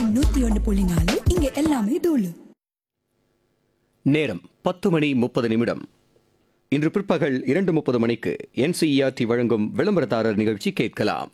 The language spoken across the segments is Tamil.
நூத்தி ஒன்று புள்ளி நாலு இங்க எல்லாமே தூளு நேரம் பத்து மணி முப்பது நிமிடம் இன்று பிற்பகல் இரண்டு முப்பது மணிக்கு என்சிஇஆர்டி வழங்கும் விளம்பரதாரர் நிகழ்ச்சி கேட்கலாம்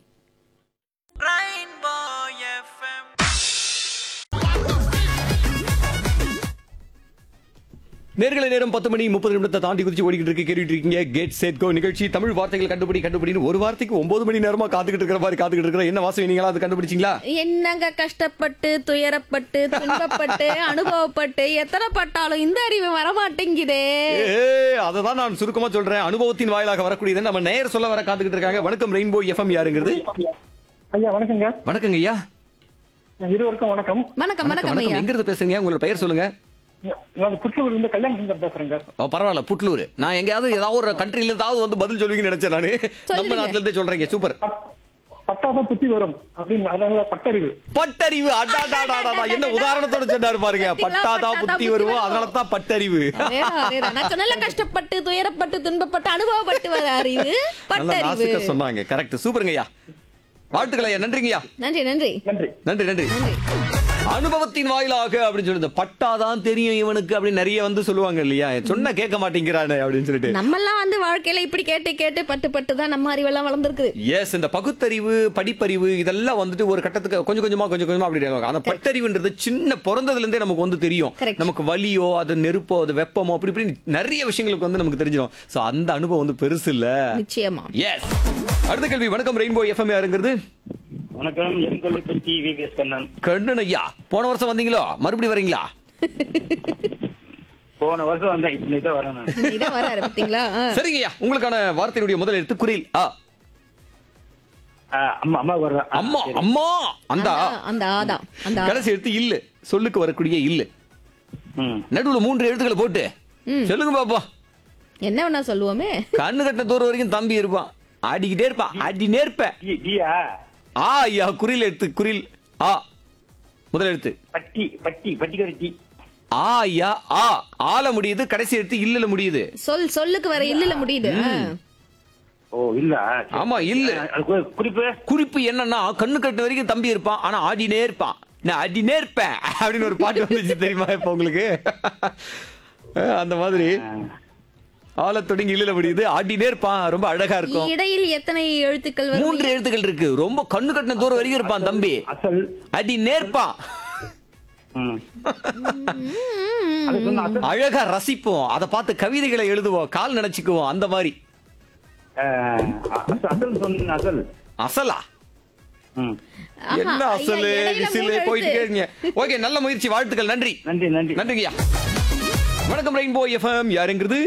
நேர்களை நேரம் பத்து மணி முப்பது நிமிடத்தை தாண்டி குதிச்சு ஓடிக்கிட்டு இருக்கு கேட்டுட்டு இருக்கீங்க கேட் செட் கோ நிகழ்ச்சி தமிழ் வார்த்தைகள் கண்டுபிடி கண்டுபிடின்னு ஒரு வார்த்தைக்கு ஒன்பது மணி நேரமா காத்துக்கிட்டு இருக்கிற மாதிரி காத்துக்கிட்டு இருக்கிற என்ன வாசம் நீங்களா அது கண்டுபிடிச்சிங்களா என்னங்க கஷ்டப்பட்டு துயரப்பட்டு துன்பப்பட்டு அனுபவப்பட்டு எத்தனை பட்டாலும் இந்த அறிவு வரமாட்டேங்குதே அதை தான் நான் சுருக்கமா சொல்றேன் அனுபவத்தின் வாயிலாக வரக்கூடியது நம்ம நேர் சொல்ல வர காத்துக்கிட்டு இருக்காங்க வணக்கம் ரெயின்போ எஃப்எம் யாருங்கிறது ஐயா வணக்கங்க வணக்கங்க ஐயா இருவருக்கும் வணக்கம் வணக்கம் வணக்கம் வணக்கம் ஐயா எங்க இருந்து பேசுறீங்க உங்களோட பெயர் சொல்லுங்க நான் புத்தூர்ல இருந்து கல்யாண சுந்தர் பேசுறேங்க ஓ, பரவாயில்ல புட்லூர் நான் எங்கேயாவது ஏதாவது ஒரு கண்ட்ரில ஏதாவது வந்து பதில் சொல்லுவீங்கன்னு நினைச்சேன் நானு நம்ம சொல்லுங்க. நாட்டுல இருந்தே சொல்றீங்க சூப்பர் பட்- பட்டாதான் புத்தி வரும் அப்படின்னு அதனால பட்டறிவு பட்டறிவு அடாடாடாடா என்ன உதாரணத்தோட சொன்னாரு பாருங்க பட்டாதான் புத்தி வருவோம் அதனால தான் பட்டறிவு அதேதான், அதேதான். நான் சொன்னேன்ல, கஷ்டப்பட்டு துயரப்பட்டு துன்பப்பட்டு அனுபவப்பட்டு வர அறிவு நல்லா பட்டறிவு நாசுக்க சொன்னாங்க கரெக்ட் சூப்பருங்க ஐயா வாழ்த்துக்கள் ஐயா நன்றிங்கய்யா நன்றி நன்றி நன்றி நன்றி நன்றி அனுபவத்தின் வாயிலாக அப்படின்னு சொல்லிட்டு பட்டாதான் தெரியும் இவனுக்கு அப்படின்னு நிறைய வந்து சொல்லுவாங்க இல்லையா சொன்னா கேட்க மாட்டேங்கிறானே அப்படின்னு சொல்லிட்டு நம்மெல்லாம் வந்து வாழ்க்கையில இப்படி கேட்டு கேட்டு பட்டு பட்டு தான் நம்ம அறிவெல்லாம் வளர்ந்துருக்குது எஸ் இந்த பகுத்தறிவு படிப்பறிவு இதெல்லாம் வந்துட்டு ஒரு கட்டத்துக்கு கொஞ்சம் கொஞ்சமா கொஞ்சம் கொஞ்சமா அப்படி ஆகும். அந்த பட்டறிவுன்றது சின்ன பிறந்ததுல இருந்தே நமக்கு வந்து தெரியும் Correct. நமக்கு வலியோ அது நெருப்போ அது வெப்பமோ அப்படி இப்படி நிறைய விஷயங்களுக்கு வந்து நமக்கு தெரிஞ்சிடும் சோ அந்த அனுபவம் வந்து பெருசு இல்ல நிச்சயமா எஸ் அடுத்த கேள்வி வணக்கம் ரெயின்போ எஃப்எம் யாருங்கிறது வணக்கம் என் கொல்லிப்பட்டி விவிஎஸ் கண்ணன் கண்ணன் ஐயா போன வருஷம் வந்தீங்களோ மறுபடியும் வரீங்களா போன வருஷம் வந்தேன் இன்னைக்கு தான் வரேன் நான் இதான் வராரு பாத்தீங்களா ஆ. சரிங்க ஐயா உங்களுக்கான வார்த்தையினுடைய முதல் எழுத்து குரில் ஆ ஆ, அம்மா அம்மா வர்றேன் ஆ, அம்மா சரி. அம்மா அந்த ஆ. அந்த- அந்த ஆதான் அந்த ஆ. கடைசி எழுத்து இல்லு சொல்லுக்கு வரக்கூடிய இல்லு ம். நடுவுல மூன்று எழுத்துக்களை போட்டு சொல்லுங்க பாப்பா என்ன வேணா சொல்லுவோமே கண்ணு கட்டின தூரம் வரைக்கும் தம்பி இருப்பான் ஆடிக்கிட்டே இருப்பான் ஆடினே இருப்பேன் டி- டியா ஆ ஐயா குறில் எழுத்து குறில் ஆ முதல் எழுத்து பட்டி பட்டி பட்டிக்காரி டி ஆ ஐயா ஆ ஆல முடியுது கடைசி எழுத்து இல்லல முடியுது சொல் சொல்லுக்கு வர இல்லல முடியுது ஆ. ஓ இல்ல சரி. ஆமா இல்ல ஆ, அது கு- குறிப்பு குறிப்பு என்னன்னா கண்ணு கட்டின வரைக்கும் தம்பி இருப்பான் ஆனா ஆடினே இருப்பான் நான் ஆடினே இருப்பேன் அப்படின்னு ஒரு பாட்டு வந்துச்சு தெரியுமா இப்ப உங்களுக்கு அஹ், அந்த மாதிரி ஆல தொடங்கி இல்லல முடியுது ஆடினே இருப்பான் ரொம்ப அழகா இருக்கும் இடையில் எத்தனை எழுத்துக்கள் வரும் மூன்று எழுத்துக்கள் இருக்கு ரொம்ப கண்ணு கட்டின தூரம் வரைக்கும் இருப்பான் தம்பி அசல் அடி நேர்ப்பான் ம். அது சொன்ன அசல் அழகா ரசிப்போம் அதை பார்த்து கவிதைகளை எழுதுவோம் கால் நினைச்சுக்குவோம் அந்த மாதிரி ஆ, அசல் அசல் சொன்ன அசல் அசலா ம். ஆஹா, என்ன ஐயா, அசலு இடையில விசிலு மூணு போயிட்டு எழுத்து. இருக்கீங்க ஓகே நல்ல முயற்சி வாழ்த்துக்கள் நன்றி நன்றி நன்றி நன்றிங்கய்யா வணக்கம் ரெயின்போ எஃப்எம் யாருங்கிறது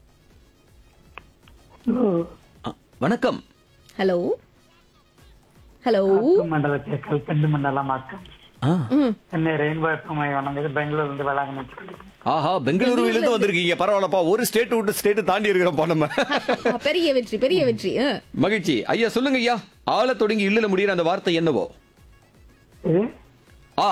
அ, வணக்கம் ஹலோ ஹலோ ಮಂಡಲಕ್ಕೆ ಕಲ್ಪಂದು ಮಂಡಲ ಮಾತ್ರ ஆ, ಚೆನ್ನೈ ರೈನ್ಬೋ ಎಫ್ வணங்குது பெங்களூர்ல இருந்து வேளாங்கண்ணி ஆஹா பெங்களூருல இருந்து வந்திருக்கீங்க பரவாயில்லப்பா ஒரு ஸ்டேட் விட்டு ஸ்டேட் தாண்டி இருக்கிறோம்ப்பா நம்ம ஆ, பெரிய வெற்றி பெரிய வெற்றி ஆ. மகிழ்ச்சி ஐயா சொல்லுங்க ஐயா ஆள தொடங்கி இல்லல முடியிற அந்த வார்த்தை என்னவோ இது